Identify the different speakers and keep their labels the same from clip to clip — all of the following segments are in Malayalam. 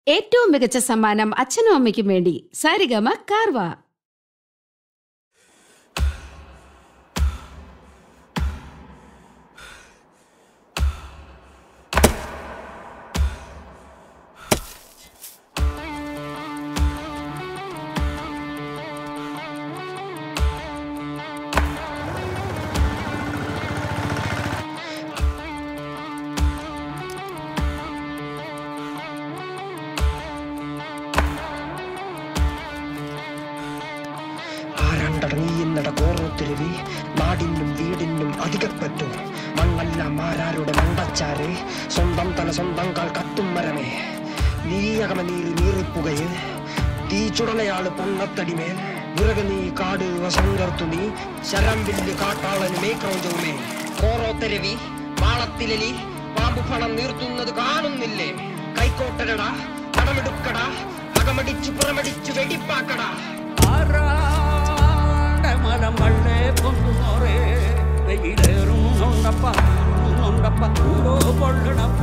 Speaker 1: ഏറ്റവും മികച്ച സമ്മാനം അച്ഛനും അമ്മയ്ക്കും വേണ്ടി സാരിഗമ കാർവ
Speaker 2: ആരാണ്ടടങ്ങിയെന്നട കോറോത്തിരുവി നാടിനും വീടിനും അധികപ്പറ്റു മണ്ണല്ല മാരാരുടെ മണ്ടച്ചാര് സ്വന്തം തല സ്വന്തം കാൽ കത്തും മരമേ നീയകമ നീറി നീറിപ്പുകയിൽ തീ ചുടലയാള് പൊണ്ണത്തടിമേൽ വിറക് നീ കാട് വസങ്കർത്തു നീ ശരം വില്ല് കാട്ടാളന് മേക്രോജവുമേ കോറോത്തരവി വാളത്തിലലി പാമ്പു പണം നീർത്തുന്നത് കാണുന്നില്ലേ കൈക്കോട്ടരടാ കടമെടുക്കടാ അകമടിച്ചു പുറമടിച്ചു വെടിപ്പാക്കടാ
Speaker 3: ആറാണ്ട മലം വള്ളേ പൊന്നുന്നോറേ വെയിലേറും നൊണ്ടപ്പ നൊണ്ടപ്പ ഊരോ പൊള്ളണപ്പ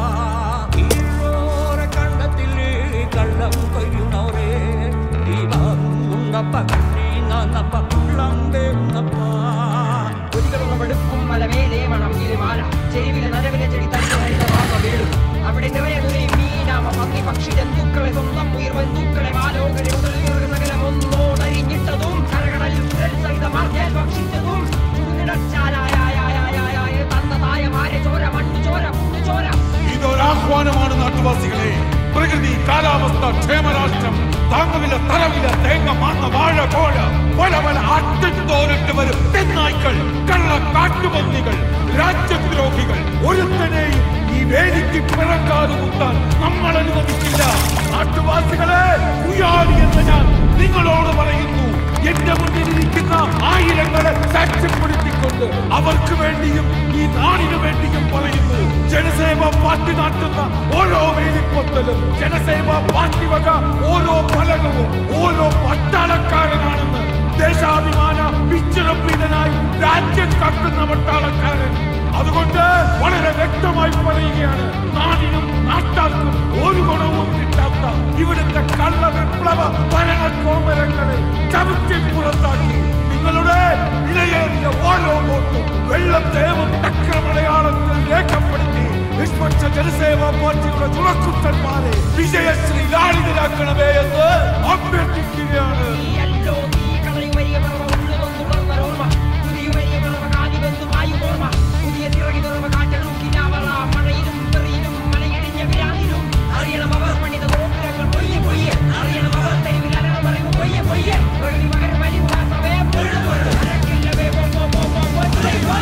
Speaker 3: ഈരോര കണ്ടത്തിൽ കള്ളം കൊയ്യുന്നോറേ ഉണ്ടപ്പ കണ്ണീ നന്നപ്പ ഉള്ളം വേന്നപ്പ
Speaker 2: ഒരിക്കലുള്ള വെളുപ്പും മലമേലേ മണം ഇരുമാല ചെരുവിലെ നരവിലെ ചെടി തട്ടി ഹരിത വാമ വീഴും അവിടെ നിറയുകയും മീനാമ പന്നി പക്ഷി ജന്തുക്കളെ സ്വന്തം ഉയർ ബന്ധുക്കളെ മാലോകരെ ഉടലുയർ സകലം ഒന്നോടരിഞ്ഞിട്ടതും കരകടലിൽ കുരൽ സഹിതം മാർഗേൽ ഭക്ഷിച്ചതും ചുരുങ്ങിടച്ചാലായ തന്ന തായമാരെ ചോര മണ്ണു ചോര പുണ്ണു ചോര
Speaker 4: ഇതൊരാഹ്വാനമാണ് നാട്ടുവാസികളെ പ്രകൃതി കാലാവസ്ഥ ക്ഷേമരാഷ്ട്രം താങ്ങുവില തറവില തേങ്ങ മാങ്ങ വാഴ കോഴ പല പല അട്ടിത്തോരിട്ട് വരും തെന്നായ്ക്കൾ കള്ള കാട്ടുപന്നികൾ രാജ്യദ്രോഹികൾ ഒരുത്തനെയും ഈ വേദിക്ക് പിറക്കാതെ കുത്താൻ നമ്മൾ അനുവദിക്കില്ല നാട്ടുവാസികളെ ഉയാടി എന്ന് ഞാൻ നിങ്ങളോട് പറയുന്നു എന്റെ മുന്നിലിരിക്കുന്ന ആയിരങ്ങളെ സാക്ഷ്യപ്പെടുത്തിക്കൊണ്ട് അവർക്ക് വേണ്ടിയും ഈ നാടിനു വേണ്ടിയും പറയുന്നു ജനസേവ പാർട്ടി നടത്തുന്ന ഓരോ വേലിപ്പൊത്തലും ജനസേവ പാർട്ടി വക ഓരോ ഫലകവും ഓരോ പട്ടാളക്കാരനാണെന്ന് ദേശാഭിമാന പിച്ചുറപ്പിതനായി രാജ്യം കക്കുന്ന പട്ടാളക്കാരൻ അതുകൊണ്ട് വളരെ വ്യക്തമായി പറയുകയാണ് നാടിനും നാട്ടാർക്കും ഒരു ഗുണവും കിട്ടാത്ത ഇവിടുത്തെ കള്ള വിപ്ലവ ഭരണ കോമരങ്ങളെ ചവിട്ടി പുറത്താക്കി നിങ്ങളുടെ വിലയേറിയ ഓരോ വോട്ടും വെള്ളത്തേവും ചക്രമലയാളത്തിൽ രേഖപ്പെടുത്തി നിഷ്പക്ഷ ജനസേവാ പാർട്ടിയുടെ ചുണക്കുത്തന്മാരെ വിജയശ്രീ ലാളിതരാക്കണമേ എന്ന് അഭ്യർത്ഥിക്കുകയാണ്
Speaker 2: നീയല്ലോ നീ കളയുമരിയ പറവ ഉള്ളുവം തുടർന്നൊരോർമ്മ പുതിയുമരിയ പറവ കാലിബന്ധുമായി ഓർമ്മ പുതിയ തിറകി തുറവ കാറ്റലൂക്കിനാവറ മഴയിലും തെറിയിലും മലയിടിഞ്ഞ വിരാതിലും അറിയണം അവർ പണിത ഗോപുരങ്ങൾ പൊയ്യെ പൊയ്യെ അറിയണം അവർ തെരുവിൽ അരണം പറയുന്നു പൊയ്യെ പൊയ്യെ പ്രകൃതി പകരം വലിവാസവേ പൊള്ളു പൊള്ളു അരക്കില്ലവേ പോ പോ പോ പോ പോ ഇത്രയും പോ.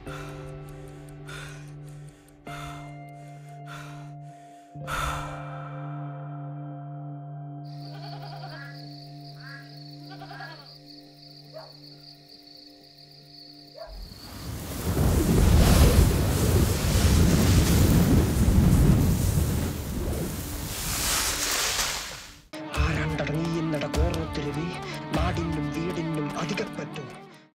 Speaker 5: ആ